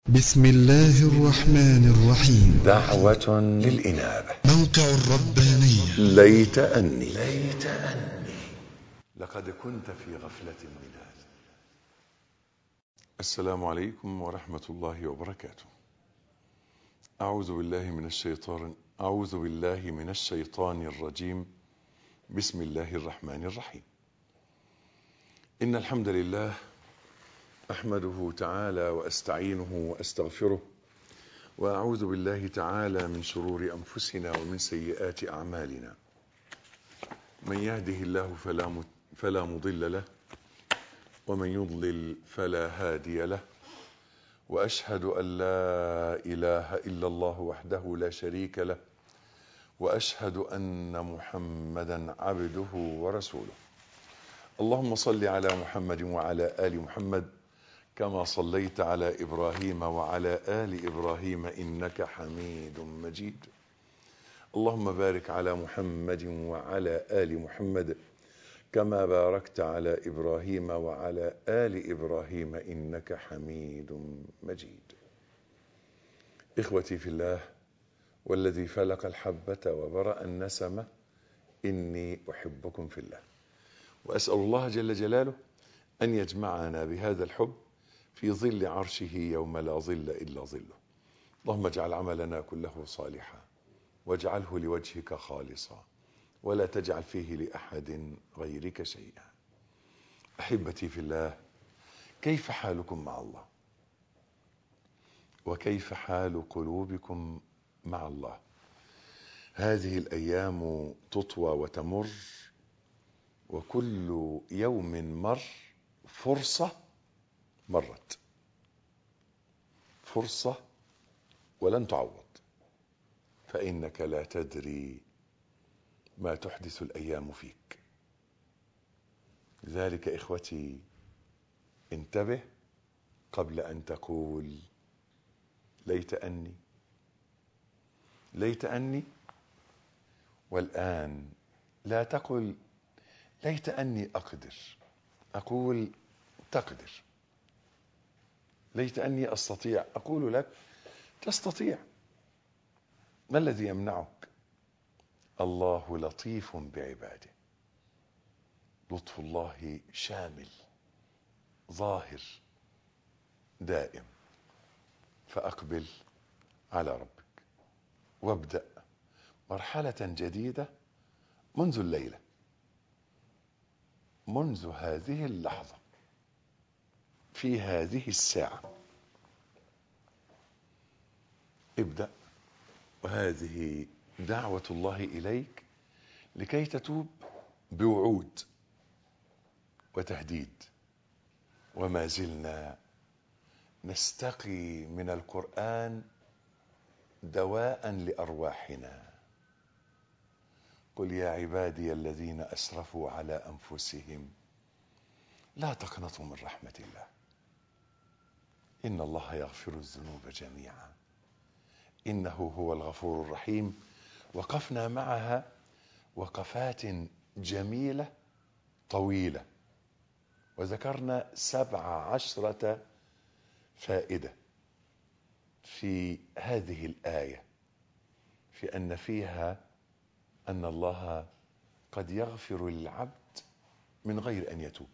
بسم الله الرحمن الرحيم دعوة للإنابة موقع الربانية ليت أني ليت أني لقد كنت في غفلة من هذا السلام عليكم ورحمة الله وبركاته أعوذ بالله من الشيطان أعوذ بالله من الشيطان الرجيم بسم الله الرحمن الرحيم إن الحمد لله أحمده تعالى وأستعينه وأستغفره وأعوذ بالله تعالى من شرور أنفسنا ومن سيئات أعمالنا من يهده الله فلا مت- فلا مضل له ومن يضلل فلا هادي له وأشهد أن لا إله إلا الله وحده لا شريك له وأشهد أن محمدا عبده ورسوله اللهم صل على محمد وعلى آل محمد كما صليت على إبراهيم وعلى آل إبراهيم إنك حميد مجيد اللهم بارك على محمد وعلى آل محمد كما باركت على إبراهيم وعلى آل إبراهيم إنك حميد مجيد إخوتي في الله والذي فلق الحبة وبرأ النسمة إني أحبكم في الله وأسأل الله جل جلاله أن يجمعنا بهذا الحب في ظل عرشه يوم لا ظل إلا ظله اللهم اجعل عملنا كله صالحا واجعله لوجهك خالصا ولا تجعل فيه لأحد غيرك شيئا أحبتي في الله كيف حالكم مع الله وكيف حال قلوبكم مع الله هذه الأيام تطوى وتمر وكل يوم مر فرصة مرت فرصة ولن تعوض فإنك لا تدري ما تحدث الأيام فيك لذلك إخوتي انتبه قبل أن تقول ليت أني ليت أني والآن لا تقل ليت أني أقدر أقول تقدر ليت أني أستطيع أقول لك تستطيع ما الذي يمنعك الله لطيف بعباده لطف الله شامل ظاهر دائم فأقبل على ربك وابدأ مرحلة جديدة منذ الليلة منذ هذه اللحظة في هذه الساعة ابدأ وهذه دعوة الله إليك لكي تتوب بوعود وتهديد وما زلنا نستقي من القرآن دواء لأرواحنا قل يا عبادي الذين أسرفوا على أنفسهم لا تقنطوا من رحمة الله إن الله يغفر الذنوب جميعا إنه هو الغفور الرحيم وقفنا معها وقفات جميلة طويلة وذكرنا سبع عشرة فائدة في هذه الآية في أن فيها أن الله قد يغفر للعبد من غير أن يتوب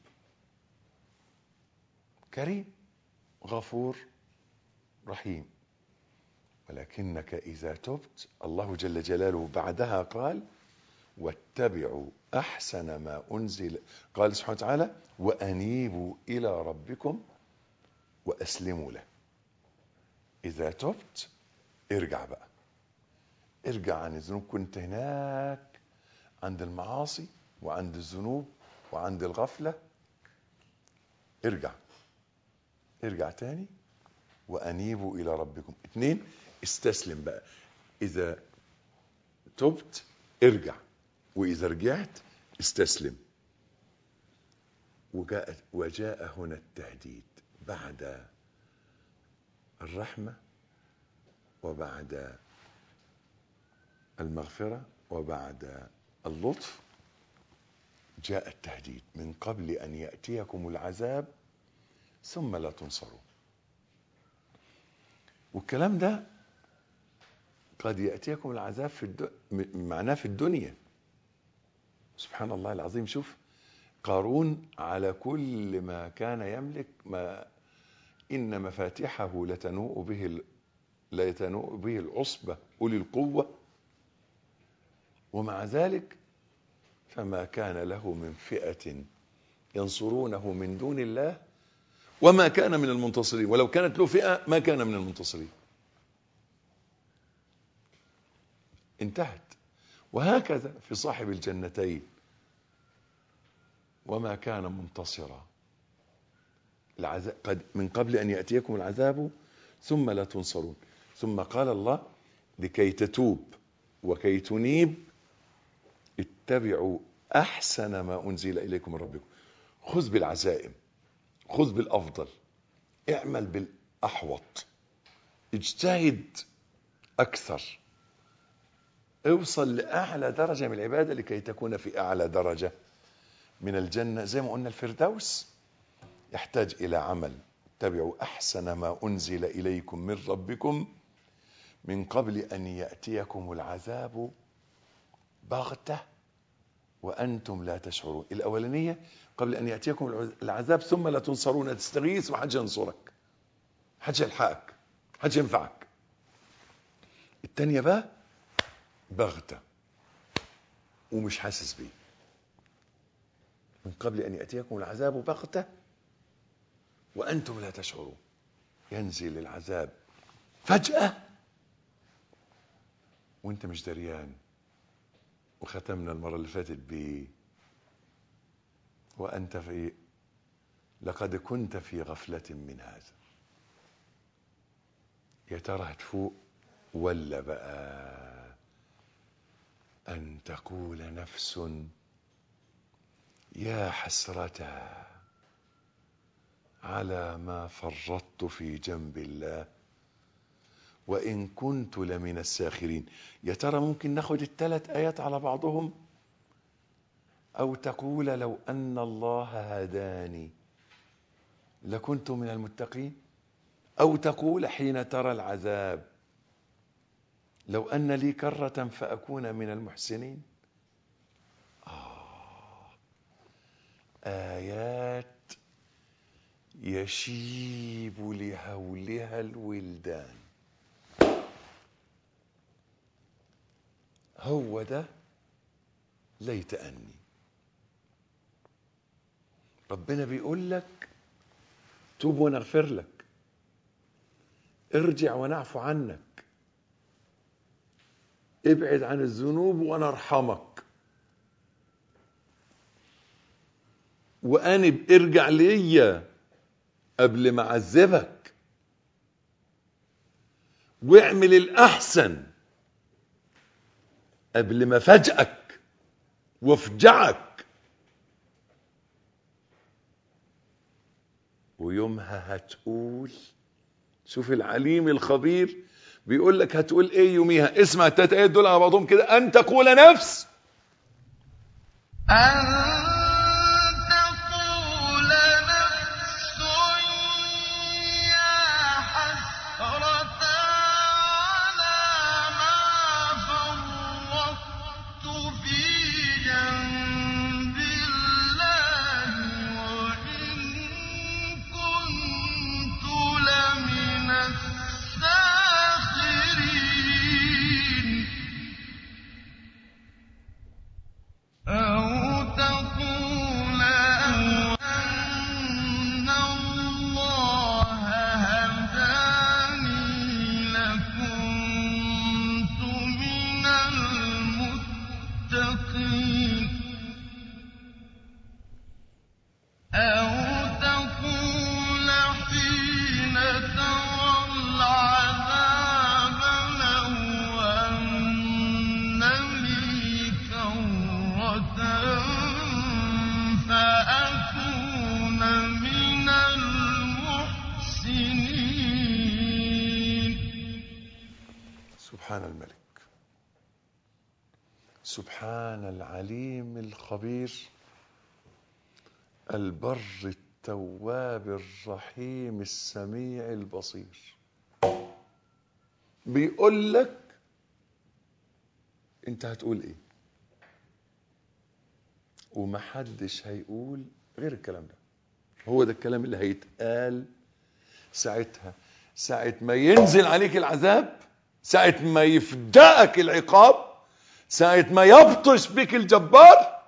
كريم غفور رحيم ولكنك إذا تبت الله جل جلاله بعدها قال واتبعوا أحسن ما أنزل قال سبحانه وتعالى وأنيبوا إلى ربكم وأسلموا له إذا تبت ارجع بقى ارجع عن الذنوب كنت هناك عند المعاصي وعند الذنوب وعند الغفلة ارجع ارجع تاني وأنيبوا إلى ربكم اتنين استسلم بقى إذا تبت ارجع وإذا رجعت استسلم وجاء, وجاء هنا التهديد بعد الرحمة وبعد المغفرة وبعد اللطف جاء التهديد من قبل أن يأتيكم العذاب ثم لا تنصرون والكلام ده قد يأتيكم العذاب في الد... م- معناه في الدنيا سبحان الله العظيم شوف قارون على كل ما كان يملك ما إن مفاتحه لتنوء به ال... لا تنوء به العصبة أولي القوة ومع ذلك فما كان له من فئة ينصرونه من دون الله وما كان من المنتصرين ولو كانت له فئة ما كان من المنتصرين انتهت وهكذا في صاحب الجنتين وما كان منتصرا العذاب قد من قبل أن يأتيكم العذاب ثم لا تنصرون ثم قال الله لكي تتوب وكي تنيب اتبعوا أحسن ما أنزل إليكم من ربكم خذ بالعزائم خذ بالأفضل اعمل بالأحوط اجتهد أكثر اوصل لأعلى درجة من العبادة لكي تكون في أعلى درجة من الجنة زي ما قلنا الفردوس يحتاج إلى عمل اتبعوا أحسن ما أنزل إليكم من ربكم من قبل أن يأتيكم العذاب بغتة وأنتم لا تشعرون الأولانية قبل أن يأتيكم العذاب ثم لا تنصرون تستغيث وحد ينصرك حد يلحقك حد ينفعك التانية بقى بغتة ومش حاسس بيه من قبل أن يأتيكم العذاب بغتة وأنتم لا تشعرون ينزل العذاب فجأة وانت مش دريان وختمنا المرة اللي فاتت ب وأنت في لقد كنت في غفلة من هذا يا ترى هتفوق ولا بقى أن تقول نفس يا حسرة على ما فرطت في جنب الله وإن كنت لمن الساخرين يا ترى ممكن ناخد الثلاث آيات على بعضهم أو تقول لو أن الله هداني لكنت من المتقين أو تقول حين ترى العذاب لو أن لي كرة فأكون من المحسنين آه آيات يشيب لهولها الولدان هو ده ليت أني ربنا بيقول لك توب ونغفر لك ارجع ونعفو عنك ابعد عن الذنوب ونرحمك وانب ارجع ليا قبل ما اعذبك واعمل الاحسن قبل ما فاجئك وافجعك ويومها هتقول شوف العليم الخبير بيقول لك هتقول ايه يوميها اسمع التلات ايات دول على بعضهم كده ان تقول نفس أن تقول نفس يا حسرة على ما فرطت في جنب الله وإن كنت لمن الساخرين أو تقول أن الله هداني لكنت من المتقين أو تقول حين ترى العذاب لو أن لي كرة فأكون من المحسنين سبحان الملك سبحان العليم الخبير البر التواب الرحيم السميع البصير بيقول لك انت هتقول ايه ومحدش هيقول غير الكلام ده هو ده الكلام اللي هيتقال ساعتها ساعة ما ينزل عليك العذاب ساعة ما يفدأك العقاب ساعة ما يبطش بك الجبار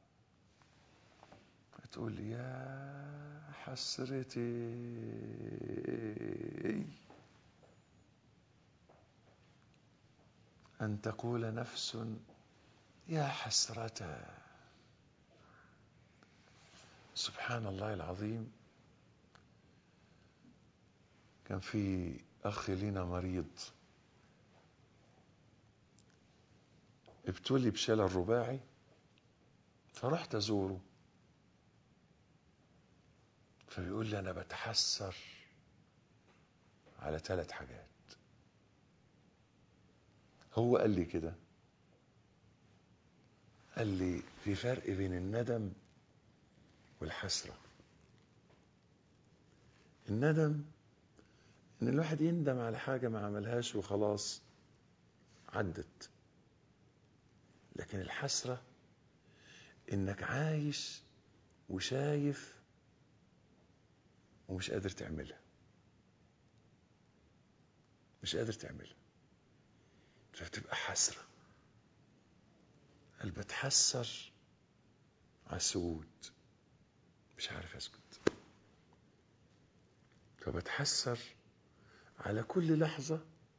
هتقول يا حسرتي أن تقول نفس يا حسرة سبحان الله العظيم كان في أخ لنا مريض ابتلي بشلل رباعي فرحت أزوره فبيقول لي أنا بتحسر على ثلاث حاجات هو قال لي كده قال لي في فرق بين الندم والحسرة الندم ان الواحد يندم على حاجة ما عملهاش وخلاص عدت لكن الحسرة انك عايش وشايف ومش قادر تعملها مش قادر تعملها فبتبقى حسرة قال بتحسر على السجود مش عارف اسجد فبتحسر على كل لحظة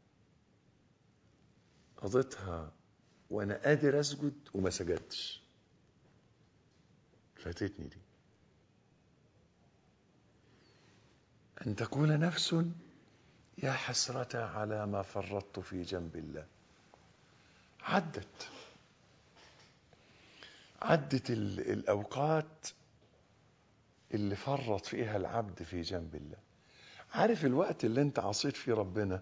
قضيتها وانا قادر اسجد وما سجدتش فاتتني دي ان تقول نفس يا حسرة على ما فرطت في جنب الله عدت عدت ال- الأوقات اللي فرط فيها العبد في جنب الله عارف الوقت اللي انت عصيت فيه ربنا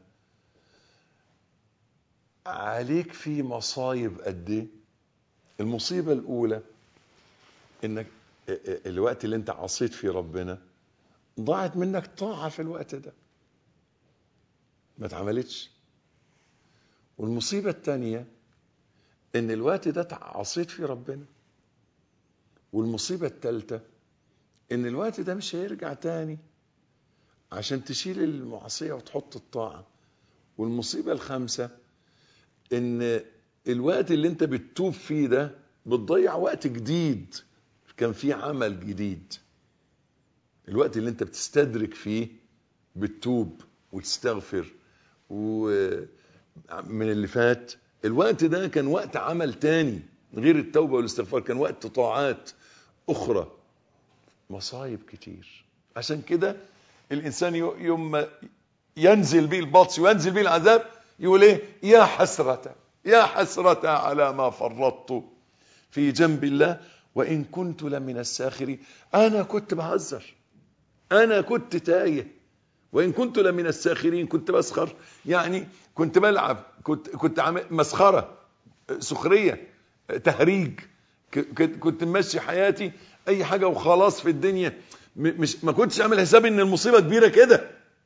عليك فيه مصايب قد ايه المصيبة الأولى انك الوقت اللي انت عصيت فيه ربنا ضاعت منك طاعة في الوقت ده ما اتعملتش والمصيبة الثانية ان الوقت ده عصيت فيه ربنا والمصيبة الثالثة ان الوقت ده مش هيرجع تاني عشان تشيل المعصية وتحط الطاعة والمصيبة الخامسة ان الوقت اللي انت بتتوب فيه ده بتضيع وقت جديد كان فيه عمل جديد الوقت اللي انت بتستدرك فيه بتتوب وتستغفر ومن اللي فات الوقت ده كان وقت عمل تاني غير التوبة والاستغفار كان وقت طاعات أخرى مصايب كتير عشان كده الإنسان يوم ما ينزل به البطش وينزل به العذاب يقول ايه يا حسرة يا حسرة على ما فرطت في جنب الله وإن كنت لمن الساخرين أنا كنت بهزر أنا كنت تايه وإن كنت لمن الساخرين كنت بسخر يعني كنت بلعب كنت كنت عامل مسخرة سخرية تهريج كنت ماشي حياتي أي حاجة وخلاص في الدنيا مش ما كنتش عامل حسابي إن المصيبة كبيرة كده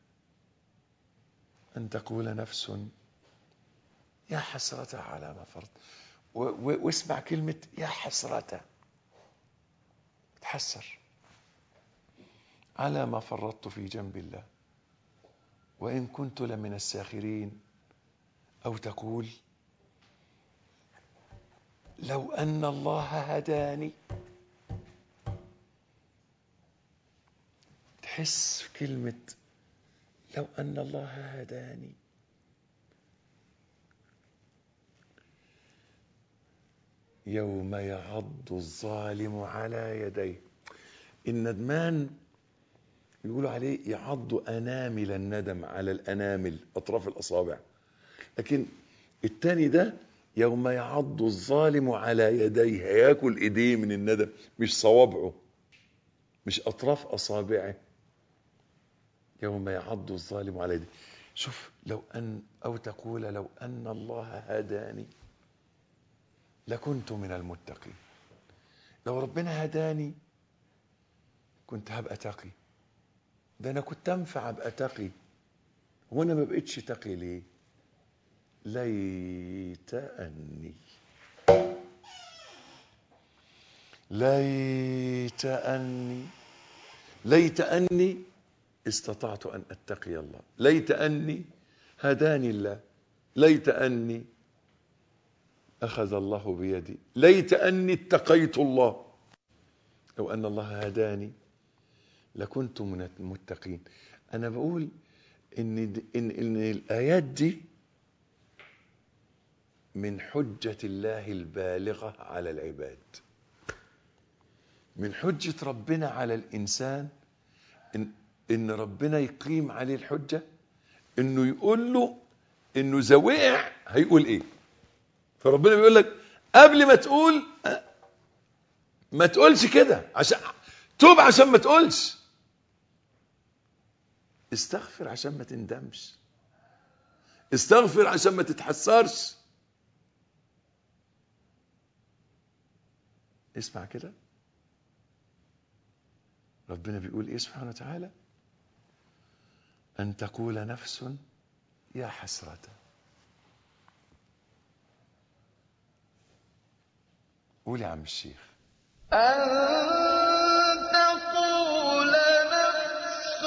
أن تقول نفس يا حسرة على ما فرط واسمع كلمة يا حسرة تحسر على ما فرطت في جنب الله وإن كنت لمن الساخرين أو تقول لو أن الله هداني تحس في كلمة لو أن الله هداني يوم يعض الظالم على يديه الندمان يقولوا عليه يعض أنامل الندم على الأنامل أطراف الأصابع لكن التاني ده يوم يعض الظالم على يديه هياكل ايديه من الندم مش صوابعه مش أطراف أصابعه يوم يعض الظالم على يديه شوف لو أن أو تقول لو أن الله هداني لكنت من المتقين لو ربنا هداني كنت هبقى تقي ده انا كنت انفع ابقى تقي وانا ما بقتش تقي ليه ليت أني ليت أني ليت أني استطعت أن أتقي الله ليت أني هداني الله ليت أني أخذ الله بيدي ليت أني اتقيت الله لو أن الله هداني لكنت من المتقين أنا بقول إن, إن, إن الآيات دي من حجة الله البالغة على العباد من حجة ربنا على الإنسان إن, إن ربنا يقيم عليه الحجة إنه يقول له إنه إذا وقع هيقول إيه فربنا بيقول لك قبل ما تقول ما تقولش كده عشان توب عشان ما تقولش استغفر عشان ما تندمش استغفر عشان ما تتحسرش اسمع كده ربنا بيقول ايه سبحانه وتعالى ان تقول نفس يا حسرة قول يا عم الشيخ أن تقول نفس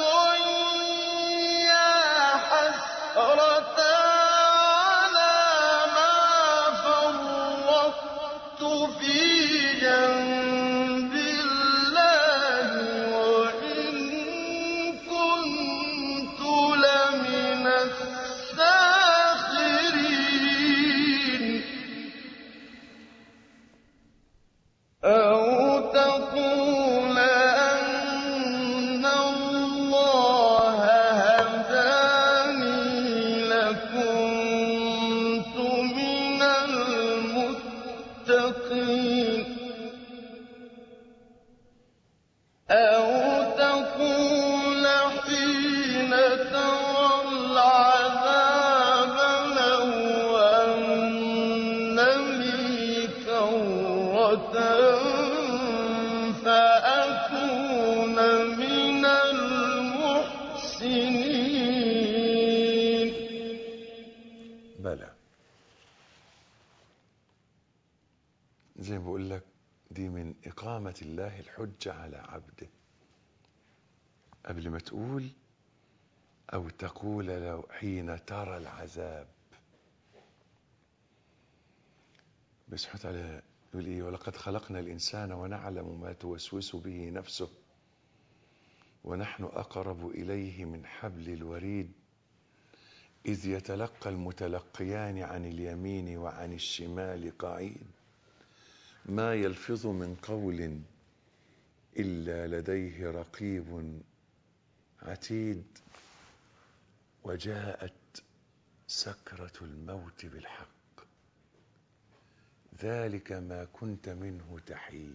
يا حسرة على ما فرطت في جنب الله وإن كنت لمن الساخرين أو تقول أن الله هداني لكنت من المتقين أو تقول حين ترى العذاب لو أن لي كرة فأكون من المحسنين بلى زي ما بقول لك دي من إقامة الله الحجة على عبده قبل ما تقول أو تقول لو حين ترى العذاب بس سبحانه وتعالى يقول إيه ولقد خلقنا الإنسان ونعلم ما توسوس به نفسه ونحن أقرب إليه من حبل الوريد إذ يتلقى المتلقيان عن اليمين وعن الشمال قعيد ما يلفظ من قول إلا لديه رقيب عتيد وجاءت سكرة الموت بالحق ذلك ما كنت منه تحيد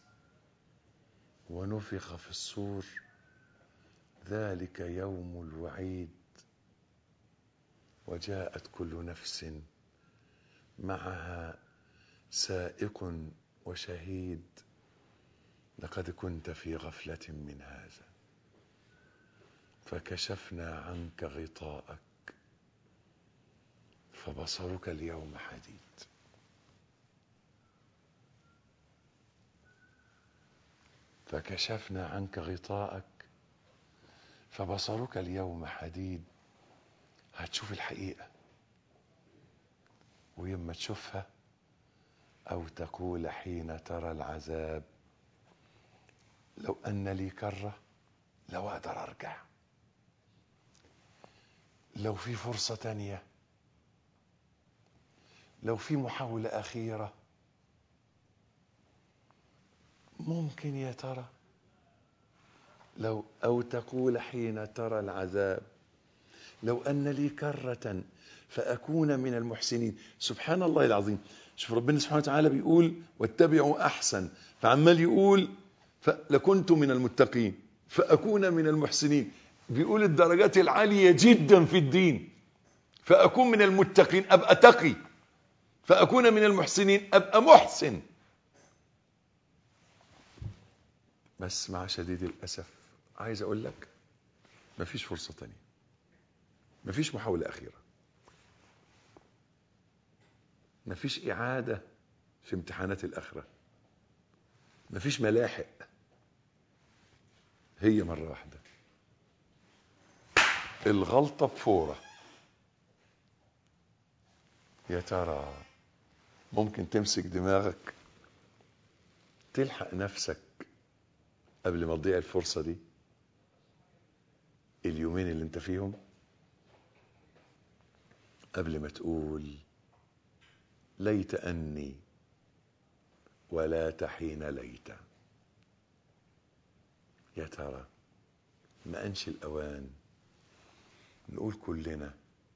ونفخ في الصور ذلك يوم الوعيد وجاءت كل نفس معها سائق وشهيد لقد كنت في غفلة من هذا فكشفنا عنك غطاءك فبصرك اليوم حديد فكشفنا عنك غطاءك فبصرك اليوم حديد هتشوف الحقيقة ويما تشوفها أو تقول حين ترى العذاب لو أن لي كرة لو أقدر أرجع لو في فرصة تانية لو في محاولة أخيرة ممكن يا ترى لو أو تقول حين ترى العذاب لو أن لي كرة فأكون من المحسنين سبحان الله العظيم شوف ربنا سبحانه وتعالى بيقول واتبعوا أحسن فعمال يقول لكنت من المتقين فأكون من المحسنين بيقول الدرجات العالية جدا في الدين فأكون من المتقين أبقى تقي فأكون من المحسنين أبقى محسن بس مع شديد الأسف عايز أقول لك مفيش فرصة تانية مفيش محاولة أخيرة مفيش إعادة في امتحانات الآخرة مفيش ملاحق هي مرة واحدة الغلطة بفورة يا ترى ممكن تمسك دماغك تلحق نفسك قبل ما تضيع الفرصة دي اليومين اللي انت فيهم قبل ما تقول ليت أني ولا تحين ليت يا ترى ما أنش الأوان نقول كلنا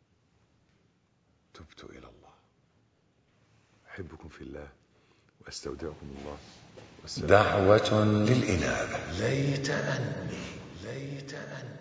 تبت إلى الله أحبكم في الله وأستودعكم الله والسلام دعوة للإنابة ليت أني ليت أني